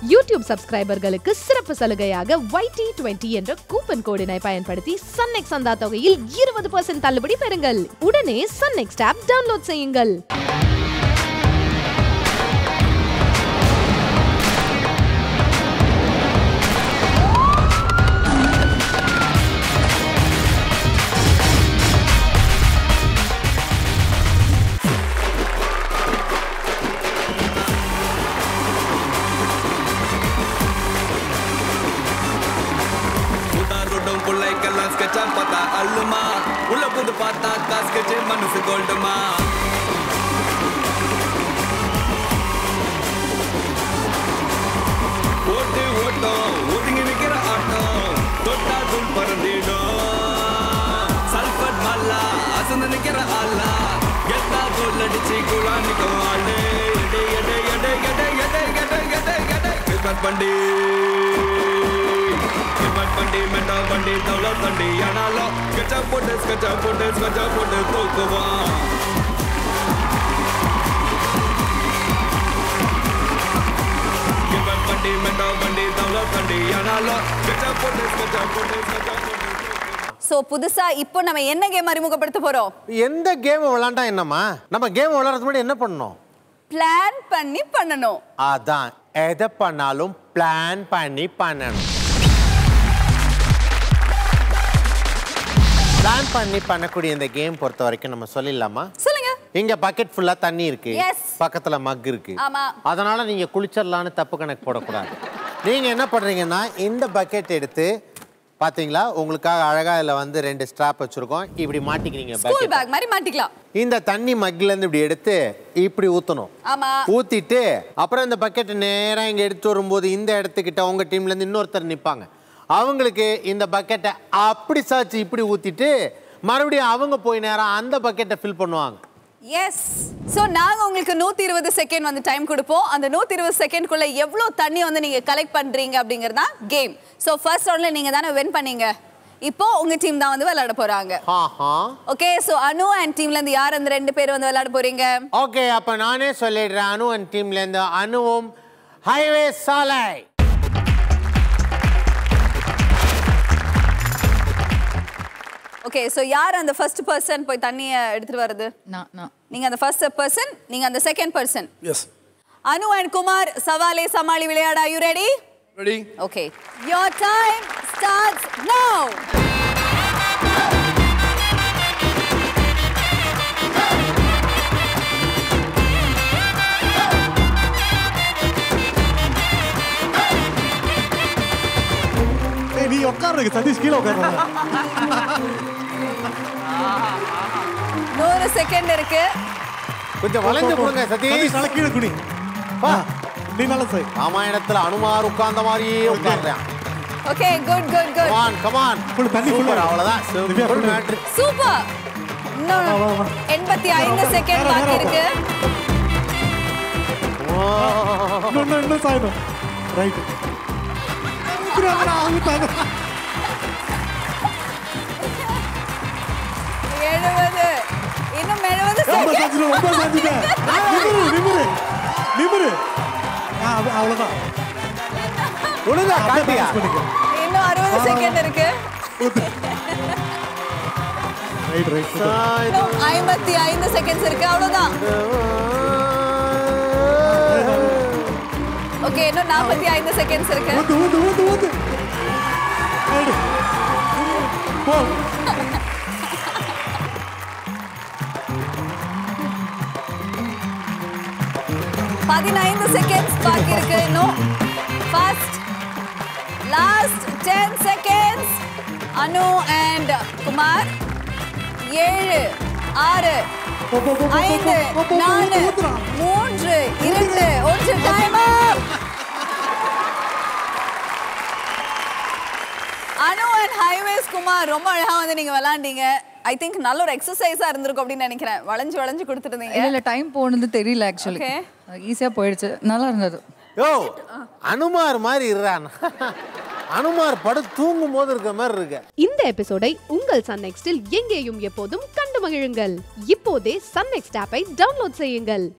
YouTube சப்ஸ்கிரைபர்களுக்கு சிறப்பு சலுகையாக YT20 twenty என்ற கூப்பன் கோடினை பயன்படுத்தி சன்நெக்ஸ் சந்தா தொகையில் இருபது பர்சன்ட் தள்ளுபடி பெறுங்கள் உடனே சன்நெக்ஸ்ட் ஆப் டவுன்லோட் செய்யுங்கள் உடாருடும் பிள்ளைக்கெல்லாம் ஸ்கெட்சா பார்த்தா அல்லுமா உள்ள புது பார்த்தா காஸ்கெட்சு மனசு கோல்டுமா ஓட்டு ஓட்டம் ஒதுங்கி நிக்கிற ஆட்டம் தொட்டா துள் பறந்திடும் சல்பட் மல்லா அசந்து நிக்கிற ஆளா கெத்தா கோல் அடிச்சு குழா நிக்கும் ஆளு எடை எடை எடை எடை எடை எடை எடை எடை கிரிக்கெட் பண்டி கிரிக்கெட் பண்டி மெண்டா பண்டி தவள தண்டி ஆனாலும் ஸ்கெட்சா போட்டு ஸ்கெட்சா போட்டு ஸ்கெட்சா போட்டு தூக்குவான் கிரிக்கெட் பண்டி மெண்டா பண்டி தவள தண்டி ஆனாலும் ஸ்கெட்சா போட்டு ஸ்கெட்சா போட்டு ஸ்கெட்சா போட்டு சோ புதுசா இப்போ நம்ம என்ன கேம் அறிமுகப்படுத்த போறோம் எந்த கேம் விளாண்டா என்னம்மா நம்ம கேம் விளாட்றதுக்கு முன்னாடி என்ன பண்ணணும் பிளான் பண்ணி பண்ணணும் அதான் எதை பண்ணாலும் பிளான் பண்ணி பண்ணணும் பிளான் பண்ணி பண்ணக்கூடிய இந்த கேம் பொறுத்த வரைக்கும் நம்ம சொல்லிடலாமா சொல்லுங்க இங்க பக்கெட் ஃபுல்லா தண்ணி இருக்கு Yes. பக்கத்துல மக் இருக்கு ஆமா. அதனால நீங்க குளிச்சிடலான்னு தப்பு கணக்கு போடக்கூடாது நீங்க என்ன பண்றீங்கன்னா இந்த பக்கெட் எடுத்து பாத்தீங்களா உங்களுக்காக அழகா இதுல வந்து ரெண்டு ஸ்ட்ராப் வச்சிருக்கோம் இப்படி மாட்டிக்கிறீங்க ஸ்கூல் பக்கெட் பேக் மாதிரி மாட்டிக்கலாம் இந்த தண்ணி மக்கில இருந்து இப்படி எடுத்து இப்படி ஊத்தணும் ஆமா ஊத்திட்டு அப்புறம் இந்த பக்கெட் நேரா இங்க எடுத்து வரும்போது இந்த இடத்துக்கிட்ட உங்க டீம்ல இருந்து இன்னொருத்தர் நிப்பாங்க அவங்களுக்கு இந்த பக்கெட்டை அப்படி சாச்சு இப்படி ஊத்திட்டு மறுபடியும் அவங்க போய் நேரம் அந்த பக்கெட்டை ஃபில் பண்ணுவாங்க எஸ் சோ நாங்க உங்களுக்கு 120 இருபது செகண்ட் வந்து டைம் கொடுப்போம் அந்த 120 இருபது செகண்ட்குள்ள எவ்வளவு தண்ணி வந்து நீங்க கலெக்ட் பண்றீங்க அப்படிங்கிறது தான் கேம் சோ ஃபர்ஸ்ட் ரவுண்ட்ல நீங்க தானே வின் பண்ணீங்க இப்போ உங்க டீம் தான் வந்து விளையாட போறாங்க ஆஹா ஓகே சோ அனு அண்ட் டீம்ல இருந்து யார் அந்த ரெண்டு பேர் வந்து விளையாட போறீங்க ஓகே அப்ப நானே சொல்லிடுறேன் அனு அண்ட் டீம்ல இருந்து அனுவும் ஹைவே சாலை ஓகே சோ யார் அந்த ஃபர்ஸ்ட் பர்சன் போய் தண்ணியை எடுத்துட்டு வருது நான் நான் நீங்க அந்த ஃபர்ஸ்ட் பர்சன் நீங்க அந்த second person yes Anu and Kumar சவாலே சமாளி விளையாடா you ready ready okay your time starts now ஏய் நீ உட்காருங்க சதீஷ் கீழே உட்காருங்க நூறு செகண்ட் இருக்கு கொஞ்சம் வளைஞ்சு கொடுங்க சதீஷ் சதீஷ் நல்லா கீழே குனி வா. நீ நல்லா செய் ராமாயணத்துல அனுமார் உட்கார்ந்த மாதிரியே உட்கார்றேன் okay good good good come on come on Full தண்ணி full சூப்பர் ஆ. அவ்வளவுதான் திவ்யா, சிம்பிள் full. மேட்ரு சூப்பர் வா, வா, வா. எண்பத்தி ஐந்து நேரா, செகண்ட் நேரா, பாக்கி நேரா. இருக்கு இன்னும் இன்னும் இன்னும் சாயணும் ரைட் எழுபது இன்னும் எழுபது ரொம்ப செகண்ட் சாஞ்சிடும் ரொம்ப சாஞ்சிட்டேன் நிமிரு நிமிரு நிமிரு ஆ, அது- அவ்வளவுதான் ஒழுங்கா அப்படியே காட்டியா balance பண்ணிக்க இன்னும் அறுபது செகண்ட் இருக்கு ரைட் ரைட் இன்னும் ஐம்பத்தி ஐந்து செகண்ட்ஸ் இருக்கு அவ்வளவுதான் ஓகே இன்னும் நாற்பத்தி ஐந்து செகண்ட்ஸ் இருக்கு ஊத்து ஊத்து ஊத்து ஊத்து ரைட் போ பதினைந்து செகண்ட்ஸ் பாக்கி இருக்கு இன்னும் first last ten seconds Anu and Kumar ஏழு ஆறு போ போ போ போ ஐந்து போ போ நாலு ஊத்துறா மூன்று இரண்டு ஒன்று time Anu and highways Kumar ரொம்ப அழகா வந்து நீங்க விளையாண்டீங்க ஐ திங்க் நல்ல ஒரு எக்ஸசைஸா இருந்திருக்கும் அப்படின்னு நினைக்கிறேன் வளைஞ்சு வளைஞ்சு கொடுத்துருந்தீங்க இல்ல இல்ல டைம் போனது தெரியல ஆக்சுவலி Okay. ஈஸியா போயிடுச்சு நல்லா இருந்தது யோ அனுமார் மாதிரி இருறான் அனுமார் படு தூங்கும் போது இருக்க மாதிரி இருக்கு இந்த எபிசோடை உங்கள் சன் நெக்ஸ்டில் எங்கேயும் எப்போதும் கண்டு மகிழுங்கள் இப்போதே சன் நெக்ஸ்ட் ஆப்பை டவுன்லோட் செய்யுங்கள்